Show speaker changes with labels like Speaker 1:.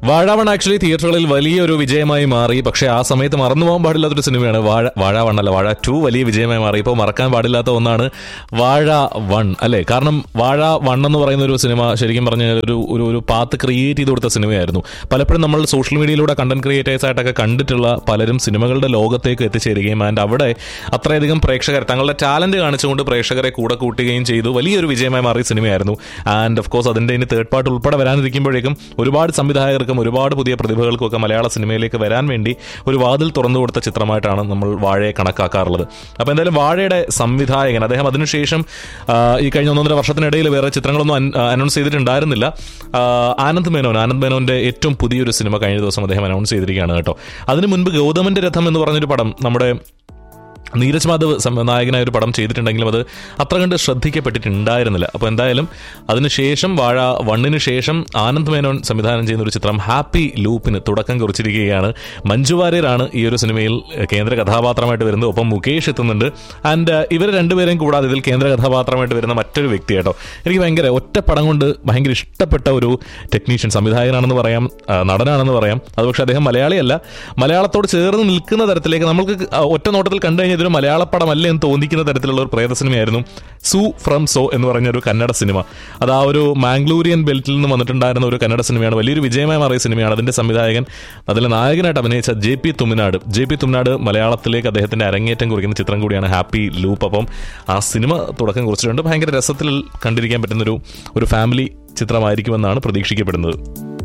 Speaker 1: വാഴാവൺ actually തിയേറ്ററുകളിൽ വലിയൊരു വിജയമായി മാറി പക്ഷേ ആ സമയത്ത് മറന്നു പോകാൻ പാടില്ലാത്തൊരു സിനിമയാണ് വാഴ വാഴ വൺ അല്ല വാഴ ടു വലിയ വിജയമായി മാറി ഇപ്പോൾ മറക്കാൻ പാടില്ലാത്ത ഒന്നാണ് വാഴ വൺ അല്ലേ കാരണം വാഴ വൺ എന്ന് പറയുന്ന ഒരു സിനിമ ശരിക്കും പറഞ്ഞാൽ ഒരു ഒരു ഒരു പാത്ത് ക്രിയേറ്റ് ചെയ്ത് കൊടുത്ത സിനിമയായിരുന്നു പലപ്പോഴും നമ്മൾ സോഷ്യൽ മീഡിയയിലൂടെ കണ്ടന്റ് ക്രിയേറ്റേഴ്സ് ആയിട്ടൊക്കെ കണ്ടിട്ടുള്ള പലരും സിനിമകളുടെ ലോകത്തേക്ക് എത്തിച്ചേരുകയും ആൻഡ് അവിടെ അത്രയധികം പ്രേക്ഷകർ തങ്ങളുടെ ടാലന്റ് കാണിച്ചുകൊണ്ട് പ്രേക്ഷകരെ കൂടെ കൂട്ടുകയും ചെയ്തു വലിയൊരു വിജയമായി മാറിയ സിനിമയായിരുന്നു ആൻഡ് ഓഫ് കോഴ്സ് അതിന്റെ ഇനി തേർഡ് പാർട്ട് ഉൾപ്പെടെ വരാനിരിക്കുമ്പോഴേക്കും ഒരുപാട് സംവിധായകർക്കും ഒരുപാട് പുതിയ പ്രതിഭകൾക്കും ഒക്കെ മലയാള സിനിമയിലേക്ക് വരാൻ വേണ്ടി ഒരു വാതിൽ തുറന്നു കൊടുത്ത ചിത്രമായിട്ടാണ് നമ്മൾ വാഴയെ കണക്കാക്കാറുള്ളത് അപ്പോൾ എന്തായാലും വാഴയുടെ സംവിധായകൻ അദ്ദേഹം അതിനുശേഷം ആ, ഈ കഴിഞ്ഞ ഒന്നൊന്നര വർഷത്തിനിടയിൽ വേറെ ചിത്രങ്ങളൊന്നും അനൗൺസ് ചെയ്തിട്ടുണ്ടായിരുന്നില്ല ആ, ആനന്ദ് മേനോൻ ആനന്ദ് മേനോന്റെ ഏറ്റവും പുതിയൊരു സിനിമ കഴിഞ്ഞ ദിവസം അദ്ദേഹം അനൗൺസ് ചെയ്തിരിക്കുകയാണ് കേട്ടോ അതിനു മുൻപ് ഗൗതമന്റെ രഥം എന്ന് പറഞ്ഞൊരു പടം നമ്മുടെ നീരജ് മാധവ് സം- നായകനായ ഒരു പടം ചെയ്തിട്ടുണ്ടെങ്കിലും അത് അത്ര കണ്ട് ശ്രദ്ധിക്കപ്പെട്ടിട്ടുണ്ടായിരുന്നില്ല അപ്പോൾ എന്തായാലും അതിനുശേഷം വാഴ വണ്ണിന് ശേഷം ആനന്ദ് മേനോൻ സംവിധാനം ചെയ്യുന്ന ഒരു ചിത്രം ഹാപ്പി ലൂപ്പിന് തുടക്കം കുറിച്ചിരിക്കുകയാണ് മഞ്ജു വാര്യരാണ് ഈ ഒരു സിനിമയിൽ എഹ്, കേന്ദ്ര കഥാപാത്രമായിട്ട് വരുന്നത് ഒപ്പം മുകേഷ് എത്തുന്നുണ്ട് ആൻഡ് ഇവർ രണ്ടുപേരെയും കൂടാതെ ഇതിൽ കേന്ദ്ര കഥാപാത്രമായിട്ട് വരുന്ന മറ്റൊരു വ്യക്തി കേട്ടോ എനിക്ക് ഭയങ്കര ഒറ്റ പടം കൊണ്ട് ഭയങ്കര ഇഷ്ടപ്പെട്ട ഒരു ടെക്നീഷ്യൻ സംവിധായകനാണെന്ന് പറയാം ആ, നടനാണെന്ന് പറയാം അത് പക്ഷേ അദ്ദേഹം മലയാളിയല്ല മലയാളത്തോട് ചേർന്ന് നിൽക്കുന്ന തരത്തിലേക്ക് നമ്മൾക്ക് ആ, ഒറ്റ നോട്ടത്തിൽ കണ്ടു കഴിഞ്ഞാൽ ഇതൊരു മലയാള പടമല്ലേ എന്ന് തോന്നിക്കുന്ന തരത്തിലുള്ള ഒരു പ്രേത സിനിമയായിരുന്നു സു ഫ്രം സോ എന്ന് പറഞ്ഞ ഒരു കന്നഡ സിനിമ അത് ആ ഒരു മാംഗ്ലൂരിയൻ ബെൽറ്റിൽ നിന്ന് വന്നിട്ടുണ്ടായിരുന്ന ഒരു കന്നഡ സിനിമയാണ് വലിയൊരു വിജയമായി മാറിയ സിനിമയാണ് അതിന്റെ സംവിധായകൻ അതിലെ നായകനായിട്ട് അഭിനയിച്ച J P Thumminad J P Thumminad മലയാളത്തിലേക്ക് അദ്ദേഹത്തിന്റെ അരങ്ങേറ്റം കുറിക്കുന്ന ചിത്രം കൂടിയാണ് ഹാപ്പി ലൂപ്പ് അപ്പം ആ സിനിമ തുടക്കം കുറിച്ചിട്ടുണ്ട് ഭയങ്കര രസത്തിൽ കണ്ടിരിക്കാൻ പറ്റുന്നൊരു ഒരു ഫാമിലി ചിത്രമായിരിക്കുമെന്നാണ് പ്രതീക്ഷിക്കപ്പെടുന്നത്